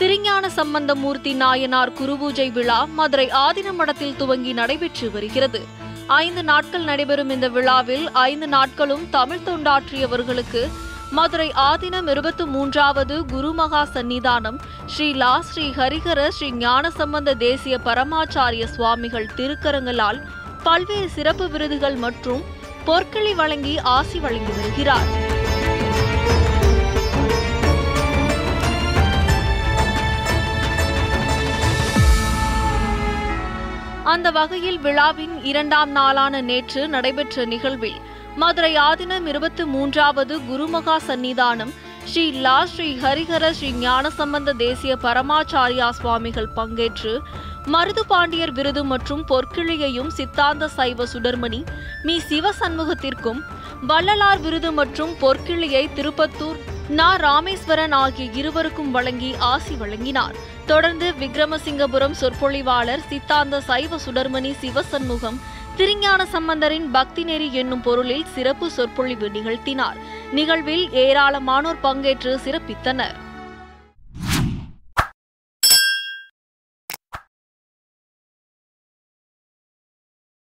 திருஞான சம்பந்தமூர்த்தி நாயனார் குருபூஜை விழா மதுரை ஆதின மடத்தில் துவங்கி நடைபெற்று வருகிறது ஐந்து நாட்கள் நடைபெறும் இந்த விழாவில் ஐந்து நாட்களும் தமிழ் தொண்டாற்றியவர்களுக்கு மதுரை ஆதினம் இருபத்து மூன்றாவது குருமகா சந்நிதானம் ஸ்ரீ லா ஸ்ரீ ஹரிஹர ஸ்ரீ ஞானசம்பந்த தேசிய பரமாச்சாரிய சுவாமிகள் திருக்கரங்களால் பல்வேறு சிறப்பு விருதுகள் மற்றும் பொற்களி வழங்கி ஆசி வழங்கி வருகிறார் அந்த வகையில் விழாவின் இரண்டாம் நாளான நேற்று நடைபெற்ற நிகழ்வில் மதுரை ஆதினம் இருபத்தி மூன்றாவது குருமகா சந்நிதானம் ஸ்ரீ லா ஸ்ரீ ஹரிஹர ஸ்ரீ ஞானசம்பந்த தேசிய பரமாச்சாரியா சுவாமிகள் பங்கேற்று மருது பாண்டியர் விருது மற்றும் பொற்கிழியையும் சித்தாந்த சைவ சுடர்மணி மீ சிவசண்முகத்திற்கும் வள்ளலார் விருது மற்றும் பொற்கிழியை திருப்பத்தூர் நா ராமேஸ்வரன் ஆகிய இருவருக்கும் வழங்கி ஆசி வழங்கினார் தொடர்ந்து விக்ரமசிங்கபுரம் சொற்பொழிவாளர் சித்தாந்த சைவ சுடர்மணி சிவசண்முகம் திருஞான சம்பந்தரின் பக்தி நெறி என்னும் பொருளில் சிறப்பு சொற்பொழிவு நிகழ்த்தினார் நிகழ்வில் ஏராளமானோர் பங்கேற்று சிறப்பித்தனர்